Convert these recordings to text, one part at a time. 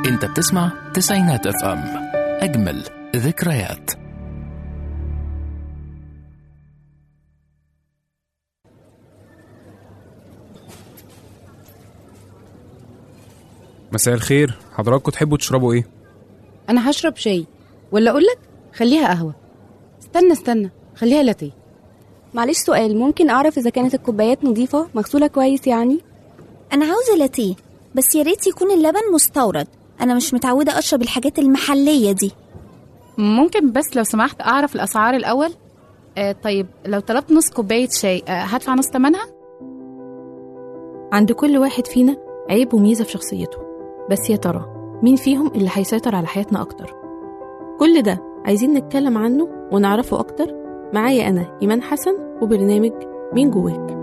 انت بتسمع تسعينات اف ام اجمل ذكريات مساء الخير حضراتكم تحبوا تشربوا ايه انا هشرب شاي ولا اقول لك خليها قهوه استنى استنى خليها لاتيه معلش سؤال ممكن أعرف إذا كانت الكوبايات نظيفة مغسولة كويس يعني؟ أنا عاوزة لاتيه بس يا ريت يكون اللبن مستورد أنا مش متعودة أشرب الحاجات المحلية دي ممكن بس لو سمحت أعرف الأسعار الأول آه طيب لو طلبت نص كوباية شاي آه هدفع نص تمنها عند كل واحد فينا عيب وميزة في شخصيته بس يا ترى مين فيهم اللي هيسيطر على حياتنا أكتر كل ده عايزين نتكلم عنه ونعرفه أكتر معايا أنا إيمان حسن وبرنامج مين جواك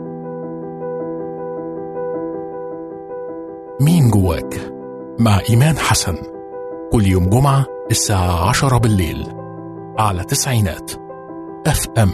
مين جواك مع إيمان حسن كل يوم جمعة الساعة عشرة بالليل على تسعينات اف ام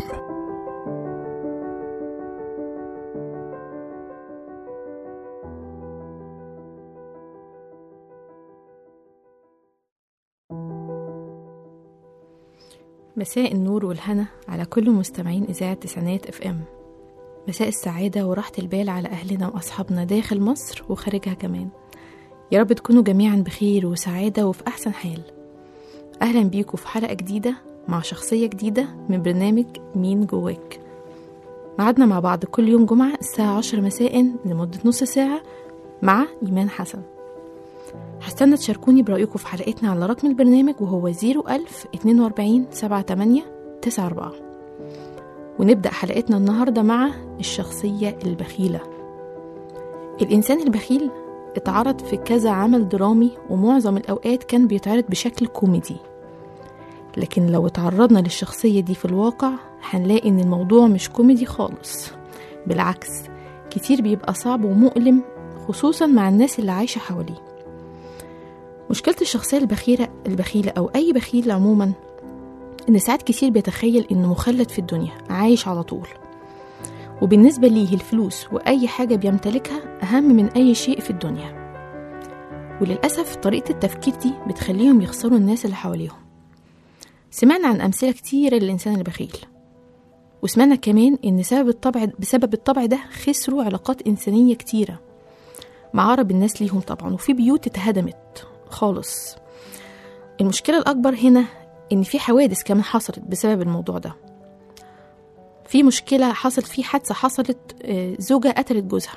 مساء النور والهنا على كل مستمعين إذاعة تسعينات اف ام مساء السعادة وراحة البال على أهلنا وأصحابنا داخل مصر وخارجها كمان يا رب تكونوا جميعا بخير وسعادة وفي أحسن حال أهلا بيكم في حلقة جديدة مع شخصية جديدة من برنامج مين جواك معادنا مع بعض كل يوم جمعة الساعة عشر مساء لمدة نص ساعة مع إيمان حسن هستنى تشاركوني برأيكم في حلقتنا على رقم البرنامج وهو 01000 42 78 94 ونبدأ حلقتنا النهاردة مع الشخصية البخيلة الإنسان البخيل اتعرض في كذا عمل درامي ومعظم الأوقات كان بيتعرض بشكل كوميدي لكن لو اتعرضنا للشخصية دي في الواقع هنلاقي إن الموضوع مش كوميدي خالص بالعكس كتير بيبقى صعب ومؤلم خصوصا مع الناس اللي عايشة حواليه مشكلة الشخصية البخيلة البخيلة أو أي بخيل عموما إن ساعات كتير بيتخيل إنه مخلد في الدنيا عايش على طول وبالنسبة ليه الفلوس وأي حاجة بيمتلكها أهم من أي شيء في الدنيا وللأسف طريقة التفكير دي بتخليهم يخسروا الناس اللي حواليهم سمعنا عن أمثلة كتيرة للإنسان البخيل وسمعنا كمان إن سبب الطبع بسبب الطبع ده خسروا علاقات إنسانية كتيرة مع أقرب الناس ليهم طبعا وفي بيوت اتهدمت خالص المشكلة الأكبر هنا إن في حوادث كمان حصلت بسبب الموضوع ده في مشكلة حصلت في حادثة حصلت آه، زوجة قتلت جوزها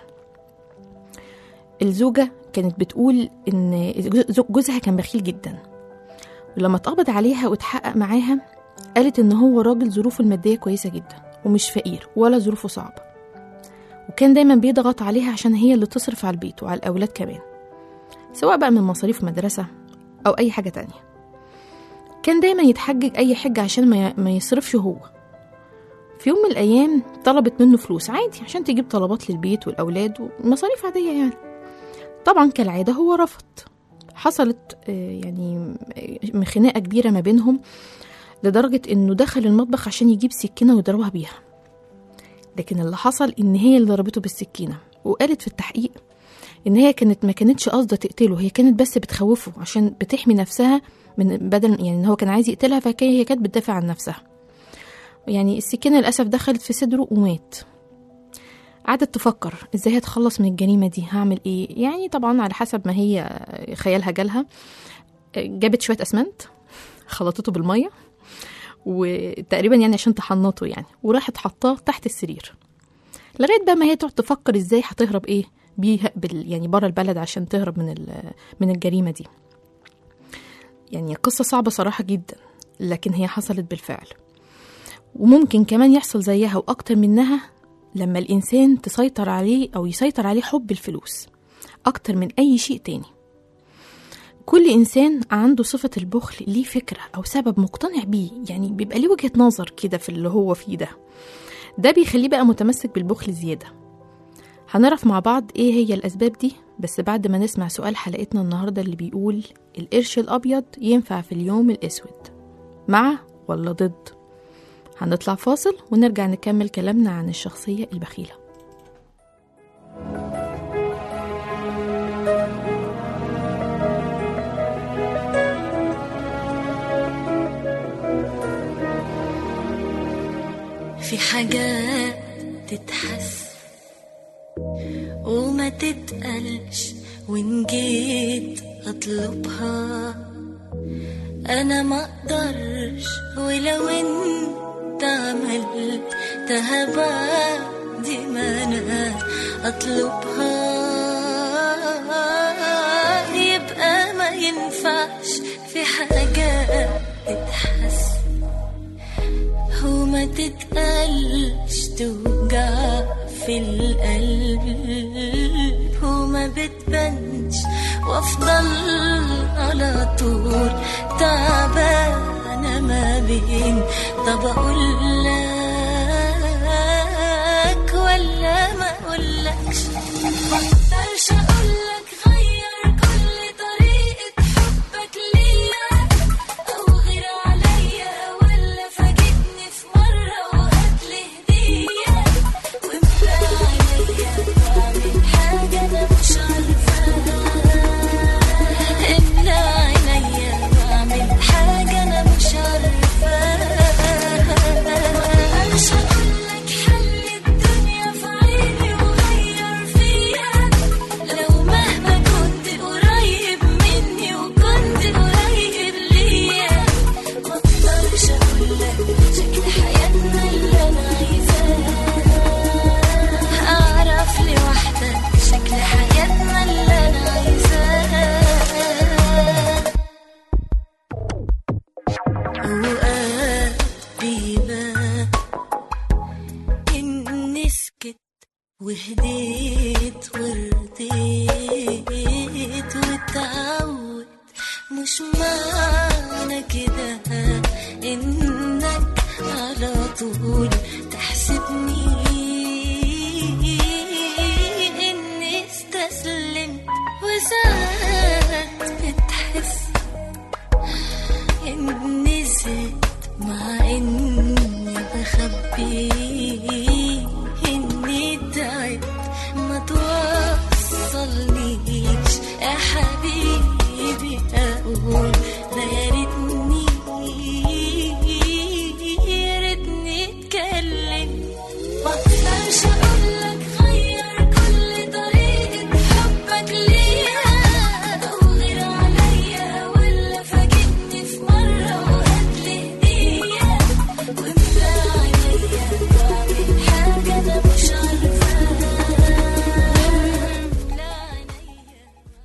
الزوجة كانت بتقول إن جو- جوزها كان بخيل جدا ولما اتقبض عليها واتحقق معاها قالت إن هو راجل ظروفه المادية كويسة جدا ومش فقير ولا ظروفه صعبة وكان دايما بيضغط عليها عشان هي اللي تصرف على البيت وعلى الأولاد كمان سواء بقى من مصاريف مدرسة أو أي حاجة تانية كان دايما يتحجج أي حاجة عشان ما ما يصرفش هو في يوم من الأيام طلبت منه فلوس عادي عشان تجيب طلبات للبيت والأولاد ومصاريف عادية يعني طبعا كالعادة هو رفض حصلت آه، يعني آه، خناقة كبيرة ما بينهم لدرجة إنه دخل المطبخ عشان يجيب سكينة ويضربها بيها لكن اللي حصل إن هي اللي ضربته بالسكينة وقالت في التحقيق ان هي كانت ما كانتش قاصده تقتله هي كانت بس بتخوفه عشان بتحمي نفسها من بدل يعني ان هو كان عايز يقتلها فكان هي كانت بتدافع عن نفسها يعني السكينه للاسف دخلت في صدره ومات قعدت تفكر ازاي هتخلص من الجريمه دي هعمل ايه يعني طبعا على حسب ما هي خيالها جالها جابت شويه اسمنت خلطته بالميه وتقريبا يعني عشان تحنطه يعني وراحت حطاه تحت السرير لغايه بقى ما هي تقعد تفكر ازاي هتهرب ايه بيها بال يعني بره البلد عشان تهرب من ال- من الجريمه دي يعني قصه صعبه صراحه جدا لكن هي حصلت بالفعل وممكن كمان يحصل زيها واكتر منها لما الانسان تسيطر عليه او يسيطر عليه حب الفلوس اكتر من اي شيء تاني كل انسان عنده صفه البخل ليه فكره او سبب مقتنع بيه يعني بيبقى ليه وجهه نظر كده في اللي هو فيه ده ده بيخليه بقى متمسك بالبخل زياده هنعرف مع بعض ايه هي الاسباب دي بس بعد ما نسمع سؤال حلقتنا النهارده اللي بيقول القرش الابيض ينفع في اليوم الاسود مع ولا ضد هنطلع فاصل ونرجع نكمل كلامنا عن الشخصيه البخيله في حاجات تتحس وما تتقلش وإن جيت أطلبها أنا ما أقدرش ولو أنت عملت بعد ما أنا أطلبها يبقى ما ينفعش في حاجات تتحس وما تتقلش توجع في القلب وما بتبانش وافضل على طول تعبانة ما بين طب اقول لك ولا ما اقولكش مقدرش اقولك غير كل طريقة حبك ليا او غير عليا ولا فاجئني في مرة وهاتلي هدية واملى عليا بعمل حاجة انا مش عارفاها املى عينيا واعمل حاجة انا مش عارفاها مش هقولك حل الدنيا في عيني وغير فيا لو مهما كنت قريب مني وكنت قريب ليا مقدرش اقولك شكل حياتنا اللي انا عايزاه اعرف لوحدك شكل حياتنا اللي انا عايزاه اوقات بيبان اني سكت وهديت ورديت واتعود مش معنى كده انك على طول تحسبني اني استسلمت وساعات بتحس اني زدت مع اني بخبي اني تعبت ما توصلنيش يا حبيبي اقول ده يا ريتني يا ريتني اتكلم ما اقدرش اقولك غير كل طريقة حبك ليا او غير عليا ولا فاجئني في مرة وهاتلي هدية واملى عينيا واعمل حاجة انا مش عارفاها املى عينيا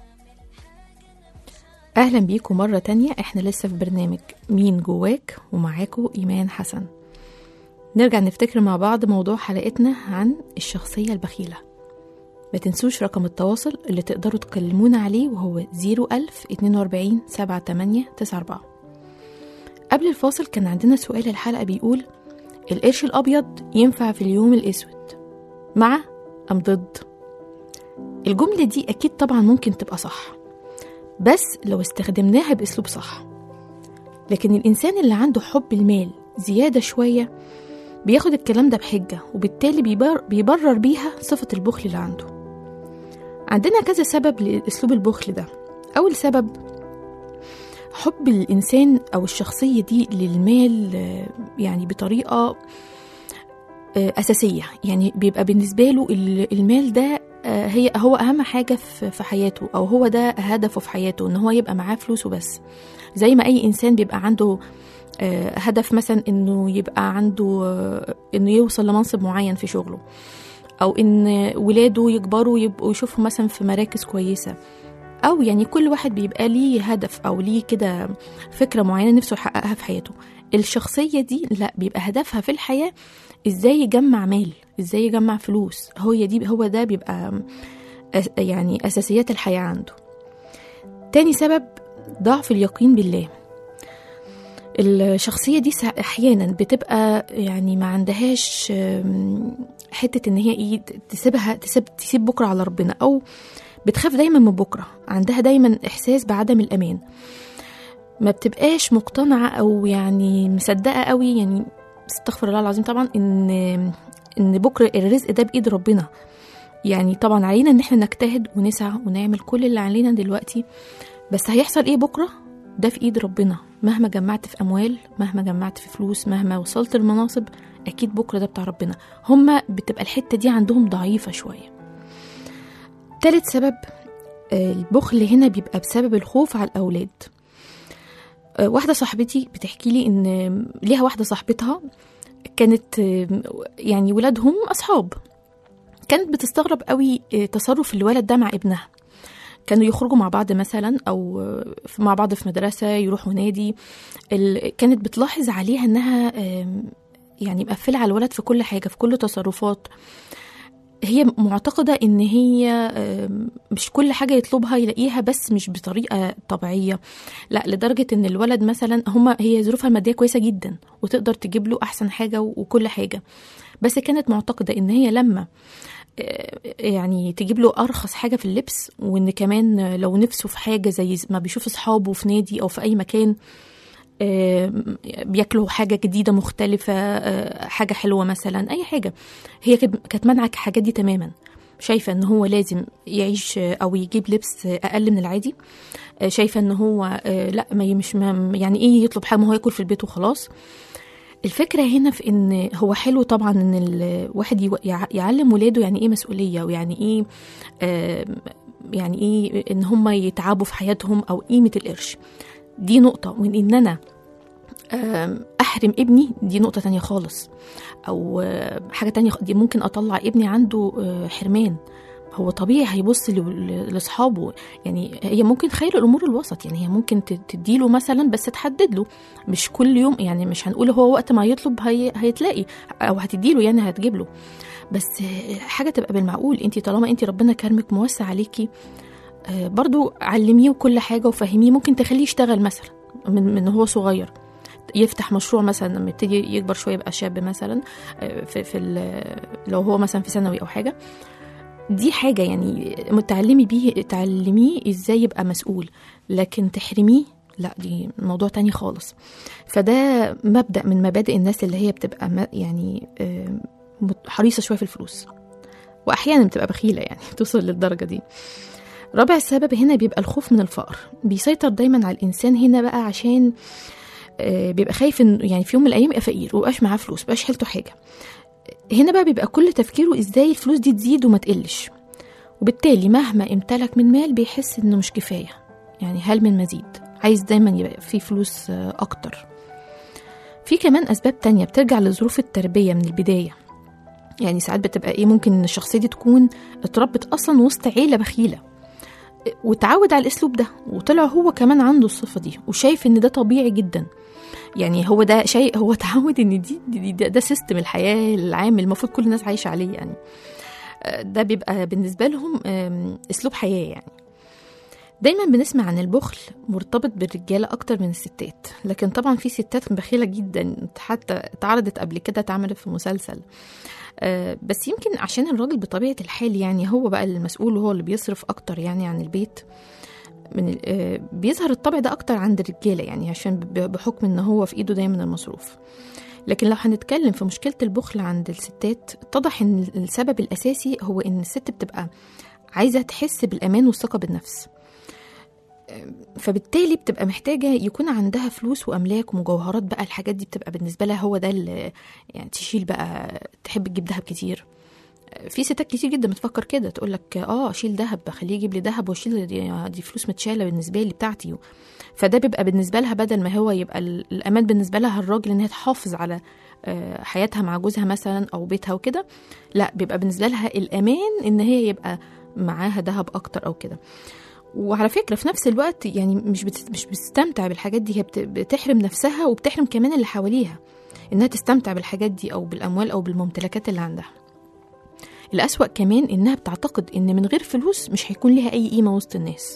أهلا بيكم مرة تانية احنا لسه في برنامج مين جواك ومعاكم إيمان حسن نرجع نفتكر مع بعض موضوع حلقتنا عن الشخصية البخيلة ما تنسوش رقم التواصل اللي تقدروا تكلمونا عليه وهو 01000 42 78 94 قبل الفاصل كان عندنا سؤال الحلقة بيقول القرش الأبيض ينفع في اليوم الأسود مع أم ضد الجملة دي أكيد طبعا ممكن تبقى صح بس لو استخدمناها بأسلوب صح لكن الإنسان اللي عنده حب المال زيادة شوية بياخد الكلام ده بحجة وبالتالي بيبر بيبرر بيها صفة البخل اللي عنده عندنا كذا سبب لأسلوب البخل ده أول سبب حب الإنسان أو الشخصية دي للمال آه، يعني بطريقة آه، أساسية يعني بيبقى بالنسبة له ال- المال ده آه، هي هو أهم حاجة في في حياته أو هو ده هدفه في حياته إن هو يبقى معاه فلوس وبس زي ما أي إنسان بيبقى عنده آه، هدف مثلا إنه يبقى عنده آه، إنه يوصل لمنصب معين في شغله أو إن ولاده يكبروا يبقوا يشوفوا مثلا في مراكز كويسة أو يعني كل واحد بيبقى ليه هدف أو ليه كده فكرة معينة نفسه يحققها في حياته الشخصية دي لا بيبقى هدفها في الحياة ازاي يجمع مال ازاي يجمع فلوس هو دي هو ده بيبقى أس- يعني أساسيات الحياة عنده تاني سبب ضعف اليقين بالله الشخصية دي سا- أحيانا بتبقى يعني ما عندهاش آم، حتة إن هي إيه تسيبها تسيب تسيب بكرة على ربنا أو بتخاف دايما من بكرة عندها دايما إحساس بعدم الأمان ما بتبقاش مقتنعة أو يعني مصدقة قوي يعني استغفر الله العظيم طبعا إن إن بكرة الرزق ده بإيد ربنا يعني طبعا علينا إن احنا نجتهد ونسعى ونعمل كل اللي علينا دلوقتي بس هيحصل إيه بكرة ده في إيد ربنا مهما جمعت في اموال مهما جمعت في فلوس مهما وصلت للمناصب اكيد بكره ده بتاع ربنا هما بتبقى الحته دي عندهم ضعيفه شويه تالت سبب آه، البخل هنا بيبقى بسبب الخوف على الاولاد آه، واحده صاحبتي بتحكي لي ان ليها واحده صاحبتها كانت آه، يعني ولادهم اصحاب كانت بتستغرب قوي آه، تصرف الولد ده مع ابنها كانوا يخرجوا مع بعض مثلا او آه، مع بعض في مدرسه يروحوا نادي ال- كانت بتلاحظ عليها انها آم، يعني مقفله على الولد في كل حاجه في كل تصرفات هي معتقده ان هي آم، مش كل حاجه يطلبها يلاقيها بس مش بطريقه طبيعيه لا لدرجه ان الولد مثلا هما هي ظروفها الماديه كويسه جدا وتقدر تجيب له احسن حاجه و- وكل حاجه بس كانت معتقده ان هي لما آه، يعني تجيب له ارخص حاجه في اللبس وان كمان لو نفسه في حاجه زي ما بيشوف اصحابه في نادي او في اي مكان آه، بياكلوا حاجه جديده مختلفه آه، حاجه حلوه مثلا اي حاجه هي كانت كانت مانعه الحاجات دي تماما شايفه ان هو لازم يعيش آه، او يجيب لبس آه، اقل من العادي آه، شايفه ان هو آه، لا ما ي- مش ما يعني ايه يطلب حاجه ما هو ياكل في البيت وخلاص الفكرة هنا في إن هو حلو طبعا إن الواحد يو- يع- يعلم ولاده يعني إيه مسؤولية ويعني إيه آم، يعني إيه إن هم يتعبوا في حياتهم أو قيمة القرش دي نقطة وإن إن أنا آم، أحرم ابني دي نقطة تانية خالص أو آه، حاجة تانية خ- دي ممكن أطلع ابني عنده آه، حرمان هو طبيعي هيبص ل- ل- لاصحابه يعني هي ممكن خير الامور الوسط يعني هي ممكن ت- تديله مثلا بس تحدد له مش كل يوم يعني مش هنقول هو وقت ما يطلب هي هيتلاقي او هتديله يعني هتجيب له بس آه، حاجه تبقى بالمعقول انت طالما انت ربنا كرمك موسع عليكي آه، برضو علميه وكل حاجه وفهميه ممكن تخليه يشتغل مثلا من من هو صغير يفتح مشروع مثلا لما يبتدي يكبر شويه يبقى شاب مثلا آه، في في ال- لو هو مثلا في ثانوي او حاجه دي حاجة يعني متعلمي بيه تعلميه ازاي يبقى مسؤول لكن تحرميه لا دي موضوع تاني خالص فده مبدأ من مبادئ الناس اللي هي بتبقى م- يعني آم، مت- حريصة شوية في الفلوس وأحيانا بتبقى بخيلة يعني توصل للدرجة دي رابع سبب هنا بيبقى الخوف من الفقر بيسيطر دايما على الإنسان هنا بقى عشان آه، بيبقى خايف ان يعني في يوم من الايام يبقى فقير ومبقاش معاه فلوس مبقاش حيلته حاجه هنا بقى بيبقى كل تفكيره ازاي الفلوس دي تزيد وما تقلش وبالتالي مهما امتلك من مال بيحس انه مش كفايه يعني هل من مزيد عايز دايما يبقى في فلوس آه، اكتر في كمان اسباب تانية بترجع لظروف التربيه من البدايه يعني ساعات بتبقى ايه ممكن ان الشخصيه دي تكون اتربت اصلا وسط عيله بخيله وتعود على الاسلوب ده وطلع هو كمان عنده الصفه دي وشايف ان ده طبيعي جدا يعني هو ده شيء هو تعود ان دي, دي ده, ده سيستم الحياه العام المفروض كل الناس عايشه عليه يعني آه، ده بيبقى بالنسبه لهم آم، اسلوب حياه يعني دايما بنسمع عن البخل مرتبط بالرجاله اكتر من الستات لكن طبعا في ستات بخيله جدا حتى اتعرضت قبل كده اتعملت في مسلسل آه، بس يمكن عشان الراجل بطبيعه الحال يعني هو بقى المسؤول وهو اللي بيصرف اكتر يعني عن البيت من ال- آه، بيظهر الطبع ده اكتر عند الرجاله يعني عشان ب- بحكم ان هو في ايده دايما المصروف لكن لو هنتكلم في مشكله البخل عند الستات اتضح ان السبب الاساسي هو ان الست بتبقى عايزه تحس بالامان والثقه بالنفس فبالتالي بتبقى محتاجه يكون عندها فلوس واملاك ومجوهرات بقى الحاجات دي بتبقى بالنسبه لها هو ده اللي يعني تشيل بقى تحب تجيب دهب كتير في ستات كتير جدا بتفكر كده تقول لك اه اشيل دهب خليه يجيب لي دهب واشيل دي, دي فلوس متشاله بالنسبه لي بتاعتي فده بيبقى بالنسبه لها بدل ما هو يبقى ال- الامان بالنسبه لها الراجل ان هي تحافظ على آه، حياتها مع جوزها مثلا او بيتها وكده لا بيبقى بالنسبه لها الامان ان هي يبقى معاها دهب اكتر او كده وعلى فكره في نفس الوقت يعني مش بت... مش بتستمتع بالحاجات دي هي بت... بتحرم نفسها وبتحرم كمان اللي حواليها انها تستمتع بالحاجات دي او بالاموال او بالممتلكات اللي عندها الأسوأ كمان إنها بتعتقد إن من غير فلوس مش هيكون لها أي قيمة وسط الناس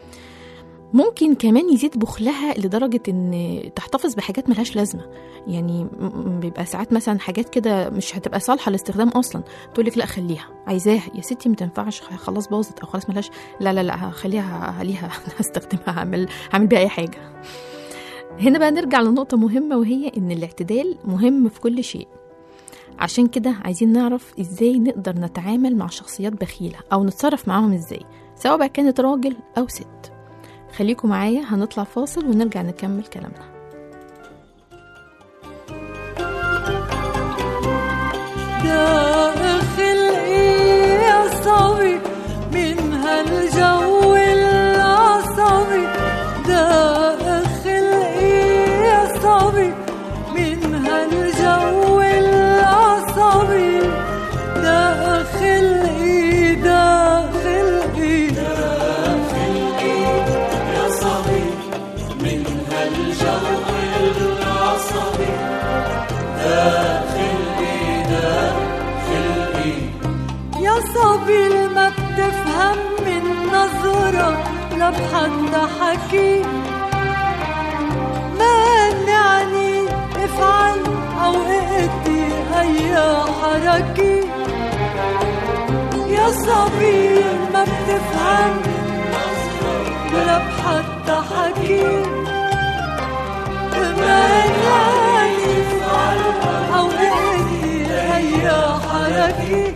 ممكن كمان يزيد بخلها لدرجة إن تحتفظ بحاجات ملهاش لازمة يعني م- م- بيبقى ساعات مثلا حاجات كده مش هتبقى صالحة للاستخدام أصلا تقولك لا خليها عايزاها يا ستي متنفعش خلاص باظت أو خلاص ملهاش لا لا لا هخليها هليها هستخدمها هعمل هعمل بيها أي حاجة هنا بقى نرجع لنقطة مهمة وهي إن الاعتدال مهم في كل شيء عشان كده عايزين نعرف ازاي نقدر نتعامل مع شخصيات بخيلة او نتصرف معاهم ازاي سواء بقى كانت راجل او ست خليكم معايا هنطلع فاصل ونرجع نكمل كلامنا ده خلقي يا صبي من هالجو العصبي ده خلقي يا صبي من هالجو العصبي ده خلقي ده خلقي يا صبي ما بتفهم من نظرة لا بحتى حكي مانعني افعل او ائتي هيا حركي يا صبي ما بتفهم ولا بحتى حكي مانعني افعل او ائتي هيا حركي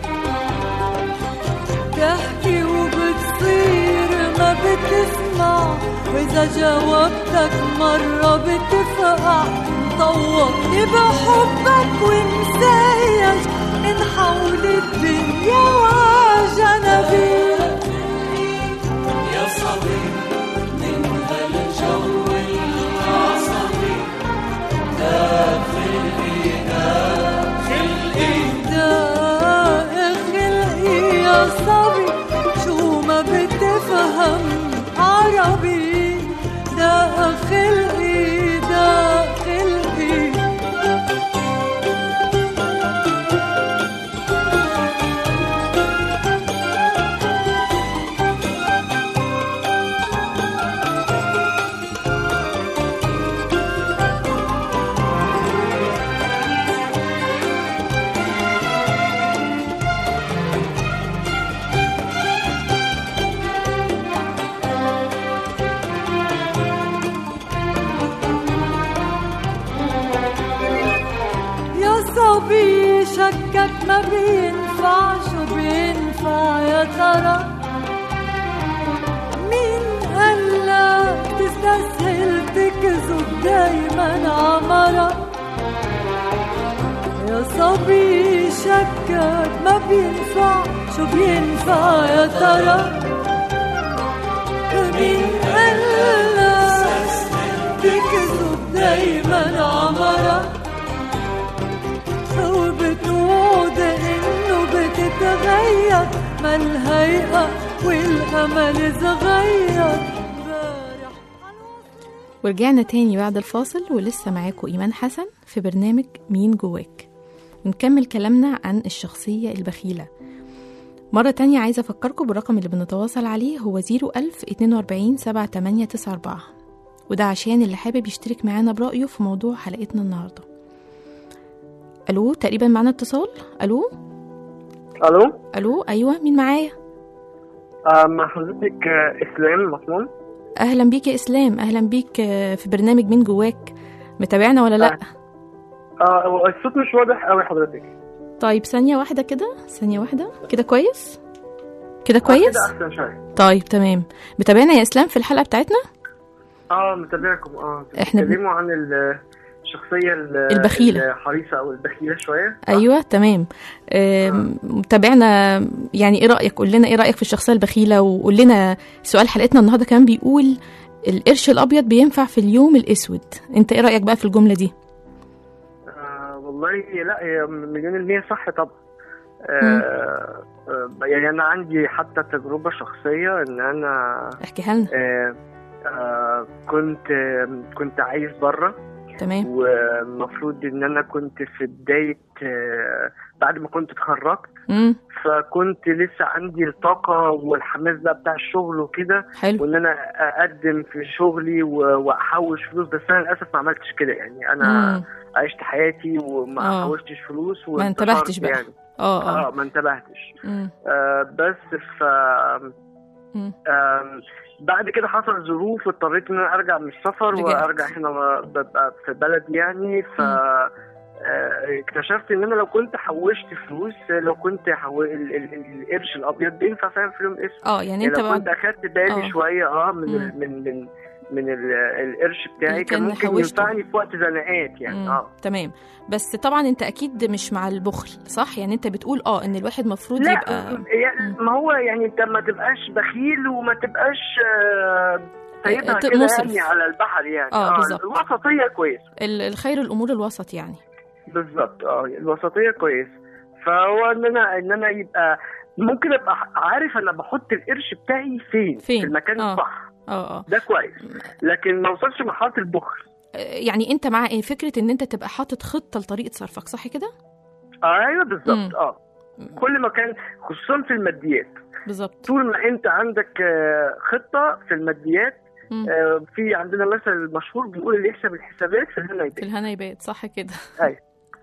تحكي وبتصير ما بتسمع وإذا جاوبتك مرة بتفقع طوقني بحبك ومسيج من حول الدنيا وجنبي ده خلقي يا صبي شو ما بتفهم عربي ده خلقي ده خلقي يا صبي شكك ما بينفع شو بينفع يا ترى مين قالك تستسهل تكذب دايما عمرة يا صبي شكك ما بينفع شو بينفع يا ترى مين قالك تكذب دايما عمرة وبتوعد انه بتتغير ما الهيئة والامل صغير امبارح ورجعنا تاني بعد الفاصل ولسه معاكم إيمان حسن في برنامج مين جواك ونكمل كلامنا عن الشخصية البخيلة مرة تانية عايزة أفكركم بالرقم اللي بنتواصل عليه هو 01000 42 7894 وده عشان اللي حابب يشترك معانا برأيه في موضوع حلقتنا النهاردة ألو تقريبا معانا اتصال ألو الو ألو أيوة مين معايا آه مع حضرتك آه، اسلام مطمون أهلا بيك يا إسلام أهلا بيك آه، في برنامج مين جواك متابعنا ولا لأ اه هو الصوت مش واضح قوي حضرتك طيب ثانية واحدة كده ثانية واحدة كده كويس كده آه، كويس كده احسن شويه طيب تمام متابعنا يا إسلام في الحلقة بتاعتنا اه متابعكم اه إحنا بن- بتتكلموا عن ال- الشخصيه ال- البخيلة. الحريصه او البخيله شويه صح؟ أيوة تمام آم، متابعنا يعني إيه رأيك قول لنا إيه رأيك في الشخصية البخيلة وقول لنا سؤال حلقتنا النهاردة كمان بيقول القرش الأبيض بينفع في اليوم الأسود أنت إيه رأيك بقى في الجملة دي آه والله لا هي مليون المية صح طبعا آه آه يعني انا عندي حتى تجربه شخصيه ان انا احكيها لنا آه آه كنت آه كنت عايز بره تمام والمفروض ان انا كنت في بدايه آه بعد ما كنت اتخرجت امم فكنت لسه عندي الطاقه والحماس بقى بتاع الشغل وكده حلو وان انا اقدم في شغلي و- واحوش فلوس بس انا للاسف ما عملتش كده يعني انا مم. عشت حياتي وما آه. حوشتش فلوس ما انتبهتش وانتشرت بقى. يعني اه اه اه ما انتبهتش مم. آه بس ف مم. آم، بعد كده حصل ظروف اضطريت ان انا ارجع من السفر رجعت. وارجع هنا ببقى في بلد يعني ف آه، اكتشفت ان انا لو كنت حوشت فلوس آه، لو كنت حو... ال- ال- ال- القرش الابيض بينفع فعلا في اليوم الاسود اه يعني انت لو كنت بعد اخدت بالي آه. شويه اه من مم. ال... من من من ال- القرش اللي بتاعي كان كان ممكن حوشته. ينفعني في وقت زنقات يعني مم. اه تمام بس طبعا انت اكيد مش مع البخل صح يعني انت بتقول اه ان الواحد مفروض لا يبقى يعني ما هو يعني انت ما تبقاش بخيل وما تبقاش آه، سايبها آه، كده مصرف. يعني على البحر يعني آه، بالظبط. الوسطيه كويسه ال- الخير الامور الوسط يعني بالظبط اه الوسطيه كويس فهو ان انا ان انا يبقى ممكن ابقى عارف انا بحط القرش بتاعي فين فين؟ في المكان آه. الصح اه اه ده كويس لكن ما وصلش لمرحله البخل يعني انت مع إيه؟ فكره ان انت تبقى حاطط خطه لطريقه صرفك صح كده آه، ايوه مم. بالظبط اه كل ما كان خصوصا في الماديات بالظبط طول ما انت عندك آه، خطه في الماديات مم. آه، في عندنا مثل مشهور بيقول اللي يحسب الحسابات في الهنا في يبات الهنا يبات صح كده أيوة.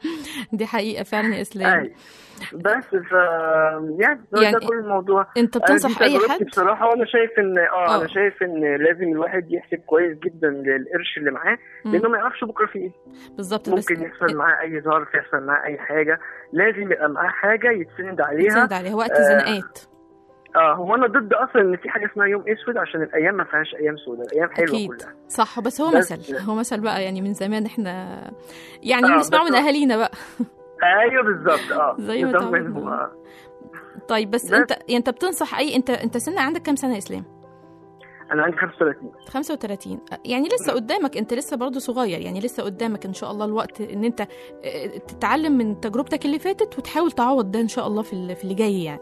دي حقيقه فعلا يا اسلام ايوه بس ف يعني ده, يعني ده كل الموضوع انت أنا بتنصح دي اي تجربتي حد بصراحه وانا شايف ان اه آه. انا شايف ان لازم الواحد يحسب كويس جدا للقرش اللي معاه مم. لانه ما يعرفش بكره في ايه بالظبط بس ممكن يحصل معاه اي ظرف يحصل معاه اي حاجه لازم يبقى معاه حاجه يتسند عليها يتسند عليها وقت آه، الزنقات اه هو انا ضد اصلا ان في حاجه اسمها يوم اسود عشان الايام ما فيهاش ايام سوداء الايام حلوه اكيد كلها صح بس هو بس- مثل هو مثل بقى يعني من زمان احنا يعني آه، بنسمعه بس من هو- اهالينا بقى ايوه بالظبط اه زي ما نظام اتعودنا. منهم، آه. طيب بس بس- انت يعني انت بتنصح اي انت انت سن عندك كام سنه يا اسلام انا عندي 35 35 يعني لسه قدامك انت لسه برضه صغير يعني لسه قدامك ان شاء الله الوقت ان انت اه، تتعلم من تجربتك اللي فاتت وتحاول تعوض ده ان شاء الله في ال- في اللي جاي يعني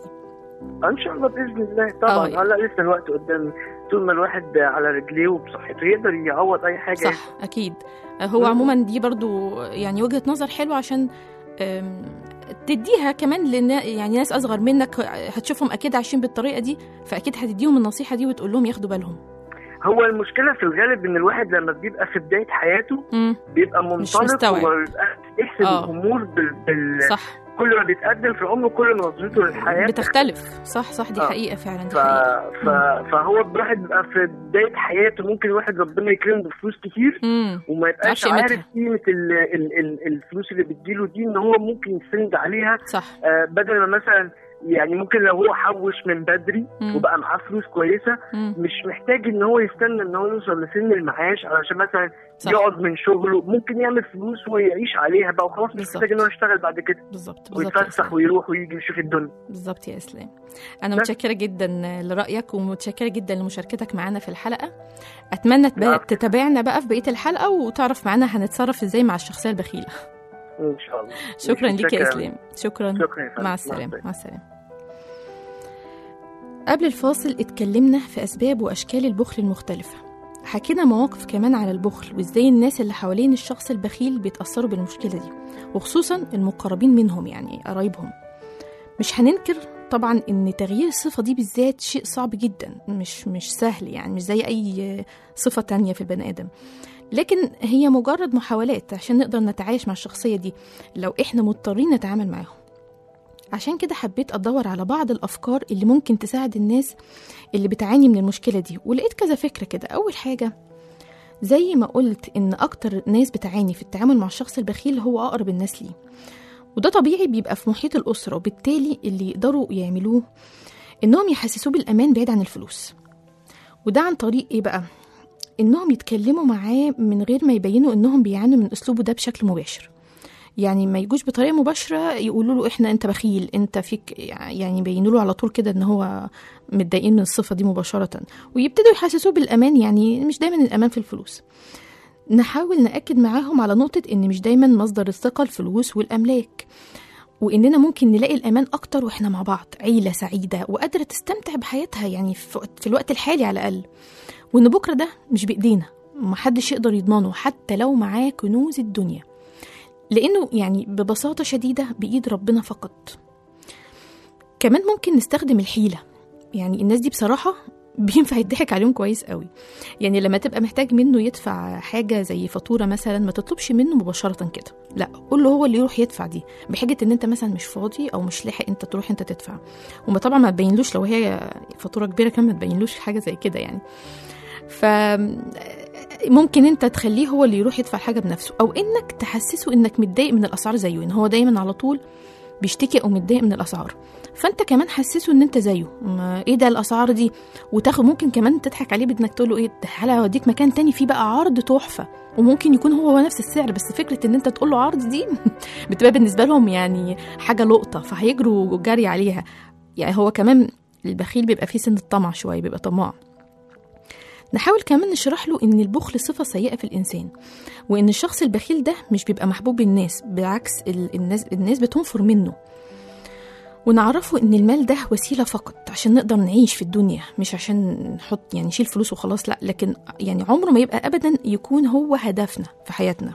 ان شاء الله باذن الله طبعا آه. لا لسه الوقت قدامي طول ما الواحد على رجليه وبصحته يقدر يعوض اي حاجه صح اكيد هو عموما دي برضو يعني وجهة نظر حلوة عشان أم، تديها كمان لنا يعني ناس اصغر منك هتشوفهم اكيد عايشين بالطريقه دي فاكيد هتديهم النصيحه دي وتقول لهم ياخدوا بالهم هو المشكله في الغالب ان الواحد لما بيبقى في بدايه حياته مم. بيبقى مش منطلق مستوعب. وما بيبقاش يحسب آه. الامور بال... بال... صح كل ما بيتقدم في العمر كل ما نظرته للحياه بتختلف صح صح دي آه. حقيقه فعلا دي ف... حقيقه ف... فهو الواحد بيبقى في بدايه حياته ممكن الواحد ربنا يكرمه بفلوس كتير امم وما يبقاش معرفش قيمتها. عارف قيمه ال... ال... ال... الفلوس اللي بتجيله دي ان هو ممكن يسند عليها صح آه، بدل ما مثلا يعني ممكن لو هو حوش من بدري مم. وبقى معاه فلوس كويسه مم. مش محتاج ان هو يستنى ان هو يوصل لسن المعاش علشان مثلا صح. يقعد من شغله ممكن يعمل فلوس ويعيش عليها بقى وخلاص مش بالظبط. محتاج ان هو يشتغل بعد كده بالظبط بالظبط يا ويتفسح إسلام. ويروح ويجي ويشوف الدنيا بالظبط يا اسلام انا بس. متشكره جدا لرايك ومتشكره جدا لمشاركتك معانا في الحلقه اتمنى تبقى العفو. تتابعنا بقى في بقيه الحلقه وتعرف معانا هنتصرف ازاي مع الشخصيه البخيله ان شاء الله شكرا ليك يا شكراً. اسلام شكرا شكرا يا فندم. مع مع السلامه مع السلامه قبل الفاصل اتكلمنا في اسباب واشكال البخل المختلفه حكينا مواقف كمان على البخل وازاي الناس اللي حوالين الشخص البخيل بيتاثروا بالمشكله دي وخصوصا المقربين منهم يعني قرايبهم مش هننكر طبعا ان تغيير الصفه دي بالذات شيء صعب جدا مش مش سهل يعني مش زي اي صفه تانية في البني ادم لكن هي مجرد محاولات عشان نقدر نتعايش مع الشخصيه دي لو احنا مضطرين نتعامل معاهم عشان كده حبيت ادور على بعض الافكار اللي ممكن تساعد الناس اللي بتعاني من المشكله دي ولقيت كذا فكره كده اول حاجه زي ما قلت ان اكتر ناس بتعاني في التعامل مع الشخص البخيل هو اقرب الناس ليه وده طبيعي بيبقى في محيط الاسره وبالتالي اللي يقدروا يعملوه انهم يحسسوه بالامان بعيد عن الفلوس وده عن طريق ايه بقى انهم يتكلموا معاه من غير ما يبينوا انهم بيعانوا من اسلوبه ده بشكل مباشر يعني ما يجوش بطريقه مباشره يقولوا له احنا انت بخيل انت فيك يعني يبينوا له على طول كده ان هو متضايقين من الصفه دي مباشره ويبتدوا يحسسوه بالامان يعني مش دايما الامان في الفلوس نحاول ناكد معاهم على نقطه ان مش دايما مصدر الثقه الفلوس والاملاك واننا ممكن نلاقي الامان اكتر واحنا مع بعض عيله سعيده وقادره تستمتع بحياتها يعني في في الوقت الحالي على الاقل وان بكره ده مش بايدينا ومحدش يقدر يضمنه حتى لو معاه كنوز الدنيا لانه يعني ببساطه شديده بايد ربنا فقط كمان ممكن نستخدم الحيله يعني الناس دي بصراحه بينفع يضحك عليهم كويس قوي يعني لما تبقى محتاج منه يدفع حاجه زي فاتوره مثلا ما تطلبش منه مباشره كده لا قول له هو اللي يروح يدفع دي بحجه ان انت مثلا مش فاضي او مش لاحق انت تروح انت تدفع وما طبعا ما تبينلوش لو هي فاتوره كبيره كمان ما تبينلوش حاجه زي كده يعني ف ممكن انت تخليه هو اللي يروح يدفع حاجه بنفسه او انك تحسسه انك متضايق من الاسعار زيه ان هو دايما على طول بيشتكي او متضايق من الاسعار فانت كمان حسسه ان انت زيه ما ايه ده الاسعار دي وتاخد ممكن كمان تضحك عليه بانك تقول له ايه تعالى اوديك مكان تاني فيه بقى عرض تحفه وممكن يكون هو هو نفس السعر بس فكره ان انت تقول له عرض دي بتبقى بالنسبه لهم يعني حاجه لقطه فهيجروا جري عليها يعني هو كمان البخيل بيبقى فيه سن الطمع شويه بيبقى طماع نحاول كمان نشرح له ان البخل صفه سيئه في الانسان وان الشخص البخيل ده مش بيبقى محبوب الناس بالعكس ال- الناس الناس بتنفر منه ونعرفه ان المال ده وسيله فقط عشان نقدر نعيش في الدنيا مش عشان نحط يعني نشيل فلوس وخلاص لا لكن يعني عمره ما يبقى ابدا يكون هو هدفنا في حياتنا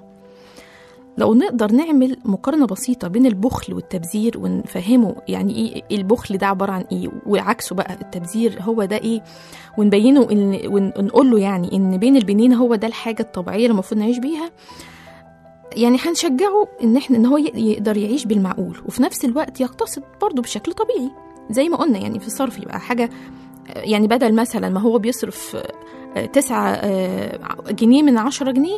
لو نقدر نعمل مقارنة بسيطة بين البخل والتبذير ونفهمه يعني ايه البخل ده عبارة عن ايه وعكسه بقى التبذير هو ده ايه ونبينه إن ونقول له يعني ان بين البنين هو ده الحاجة الطبيعية اللي المفروض نعيش بيها يعني هنشجعه ان احنا ان هو ي- يقدر يعيش بالمعقول وفي نفس الوقت يقتصد برضه بشكل طبيعي زي ما قلنا يعني في الصرف يبقى حاجة يعني بدل مثلا ما هو بيصرف آه، تسعة آه، جنيه من عشرة جنيه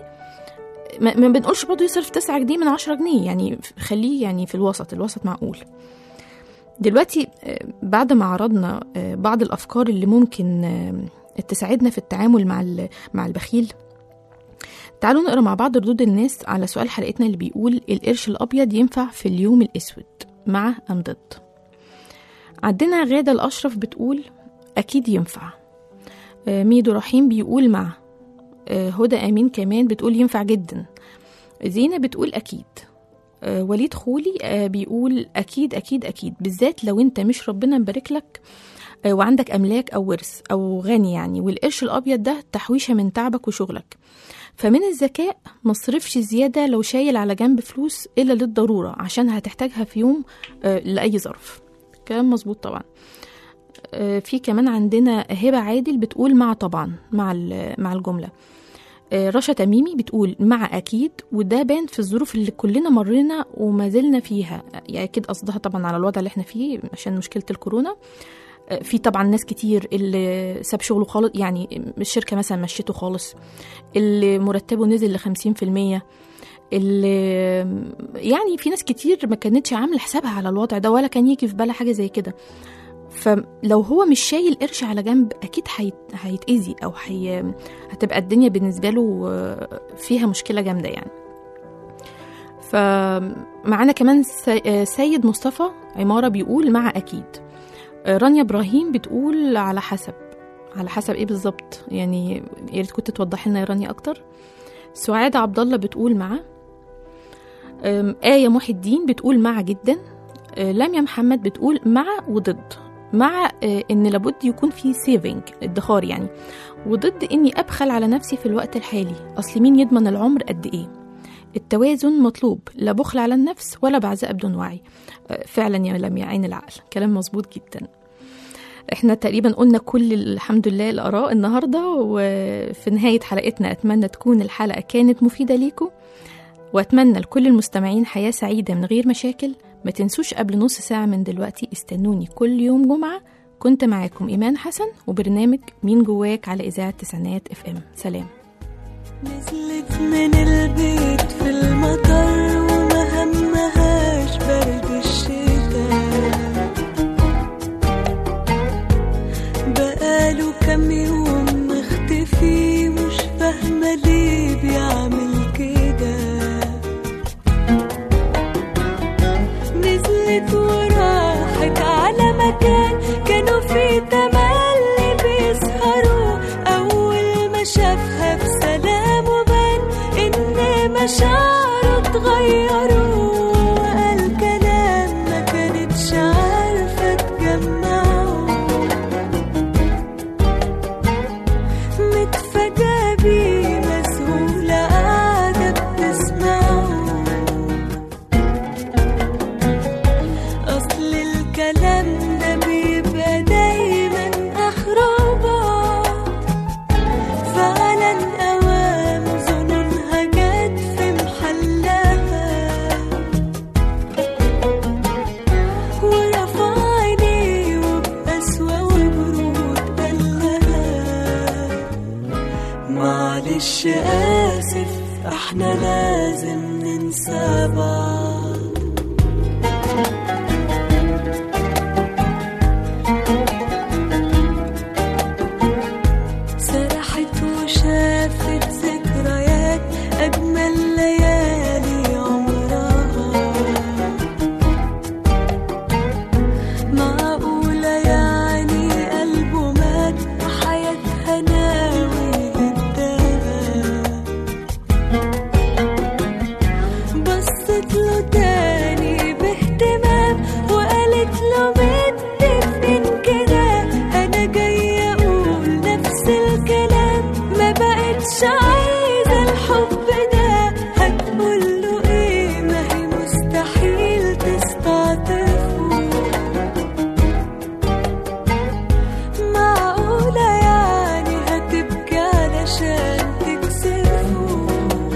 ما ما بنقولش برضه يصرف 9 جنيه من 10 جنيه يعني خليه يعني في الوسط الوسط معقول دلوقتي آه، بعد ما عرضنا آه، بعض الافكار اللي ممكن آه، تساعدنا في التعامل مع ال- مع البخيل تعالوا نقرا مع بعض ردود الناس على سؤال حلقتنا اللي بيقول القرش الابيض ينفع في اليوم الاسود مع ام ضد عندنا غاده الاشرف بتقول اكيد ينفع آه، ميدو رحيم بيقول مع آه، هدى امين كمان بتقول ينفع جدا زينه بتقول اكيد آه، وليد خولي آه، بيقول اكيد اكيد اكيد بالذات لو انت مش ربنا مبارك لك آه، وعندك املاك او ورث او غني يعني والقرش الابيض ده تحويشه من تعبك وشغلك فمن الذكاء مصرفش زياده لو شايل على جنب فلوس الا للضروره عشان هتحتاجها في يوم آه، لاي ظرف كلام مظبوط طبعا آه، في كمان عندنا هبه عادل بتقول مع طبعا مع ال- مع الجمله آه، رشا تميمي بتقول مع اكيد وده بان في الظروف اللي كلنا مرينا وما زلنا فيها يعني اكيد قصدها طبعا على الوضع اللي احنا فيه عشان مشكله الكورونا آه، في طبعا ناس كتير اللي ساب شغله خالص يعني الشركه مثلا مشيته خالص اللي مرتبه نزل ل 50% اللي يعني في ناس كتير ما كانتش عامله حسابها على الوضع ده ولا كان يجي في بالها حاجه زي كده فلو هو مش شايل قرش على جنب اكيد هيت- هيتاذي او هي هتبقى الدنيا بالنسبه له آه، فيها مشكله جامده يعني فمعانا كمان سي- آه، سيد مصطفى عماره بيقول مع اكيد آه، رانيا ابراهيم بتقول على حسب على حسب ايه بالظبط يعني يا ريت كنت توضحي لنا يا رانيا اكتر سعاد عبد الله بتقول مع آم، آية محي الدين بتقول مع جدا آه، لميا محمد بتقول مع وضد مع آه، ان لابد يكون في سيفنج ادخار يعني وضد اني ابخل على نفسي في الوقت الحالي اصل مين يضمن العمر قد ايه التوازن مطلوب لا بخل على النفس ولا بعزاء بدون وعي آه، فعلا يا لميا عين العقل كلام مظبوط جدا احنا تقريبا قلنا كل الحمد لله الاراء النهارده وفي نهايه حلقتنا اتمنى تكون الحلقه كانت مفيده ليكم واتمنى لكل المستمعين حياه سعيده من غير مشاكل ما تنسوش قبل نص ساعه من دلوقتي استنوني كل يوم جمعه كنت معاكم ايمان حسن وبرنامج مين جواك على اذاعه تسعينات اف ام سلام نزلت من البيت في المطر وما همهاش برد الشتاء بقاله كام يوم مختفي مش فاهمة ليه بيعمل كده نزلت وراحت على مكان كانوا فيه تملي بيسهروا أول ما شافها بسلام وبان إن مشاعره اتغيروا وقال كلام ما كانتش عارفة تجمعه متفاجئة بيه مسهولة قاعدة بتسمعه أصل الكلام ده بيبقى دايما آخره بعض فعلا أوام ظنونها جت في محلها معلش آسف احنا لازم ننسى بعض سرحت وشافت ذكريات أجمل ليالي عمرها معقولة يعني قلبه مات وحياتها ناوي هداها بصت له تاني باهتمام وقالت له متفقين كده انا جاية اقول نفس الكلام ما بقتش عايزة الحب ده هتقول له ايه ما هي مستحيل تستعطفه معقولة يعني هتبكي علشان تكسفه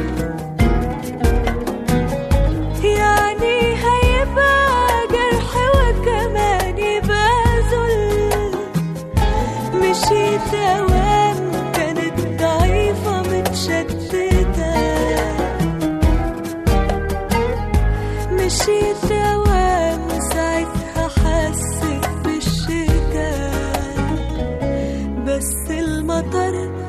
يعني هيبقى جرح وكمان يبقى ذل مشيت اوام كانت ضعيفة متشتتة مشيت اوام ساعتها حسيت بالشتاء بس المطر